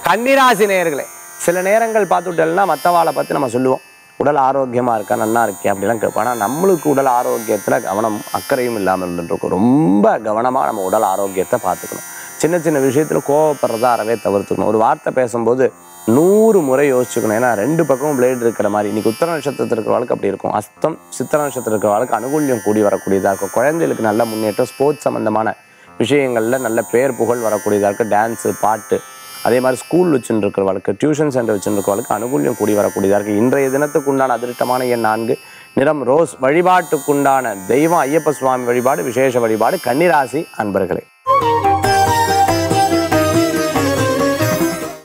கன்னிராசி நேயர்களே சில நேரங்கள் பார்த்துட்டோம்னா மற்றவாளை பற்றி நம்ம சொல்லுவோம் உடல் ஆரோக்கியமாக இருக்கா நல்லா இருக்கே அப்படிலாம் கேட்போம் ஆனால் நம்மளுக்கு உடல் ஆரோக்கியத்தில் கவனம் அக்கறையும் இல்லாமல் இருந்துருக்கும் ரொம்ப கவனமாக நம்ம உடல் ஆரோக்கியத்தை பார்த்துக்கணும் சின்ன சின்ன விஷயத்தில் கோவப்படுறத அறவே தவிர்த்துக்கணும் ஒரு வார்த்தை பேசும்போது நூறு முறை யோசிச்சுக்கணும் ஏன்னா ரெண்டு பக்கமும் பிளேடு இருக்கிற மாதிரி இன்னைக்கு உத்தர நட்சத்திரத்தில் இருக்கிறவளுக்கு அப்படி இருக்கும் அஸ்தம் சித்திர நட்சத்திரம் இருக்கிறவளுக்கு அனுகூல்யம் கூடி வரக்கூடியதாக இருக்கும் குழந்தைகளுக்கு நல்ல முன்னேற்றம் ஸ்போர்ட்ஸ் சம்மந்தமான விஷயங்களில் நல்ல பேர் புகழ் வரக்கூடியதாக இருக்குது டான்ஸு பாட்டு அதே மாதிரி ஸ்கூல் வச்சுட்டு இருக்கிறவளுக்கு டியூஷன் சென்டர் வச்சுட்டு இருக்கிறவளுக்கு அனுகூல்யம் கூடி வரக்கூடியதாக இருக்குது இன்றைய தினத்துக்கு உண்டான அதிர்ஷ்டமான எண் நான்கு நிறம் ரோஸ் வழிபாட்டுக்குண்டான தெய்வம் ஐயப்ப சுவாமி வழிபாடு விசேஷ வழிபாடு கன்னிராசி அன்பர்களே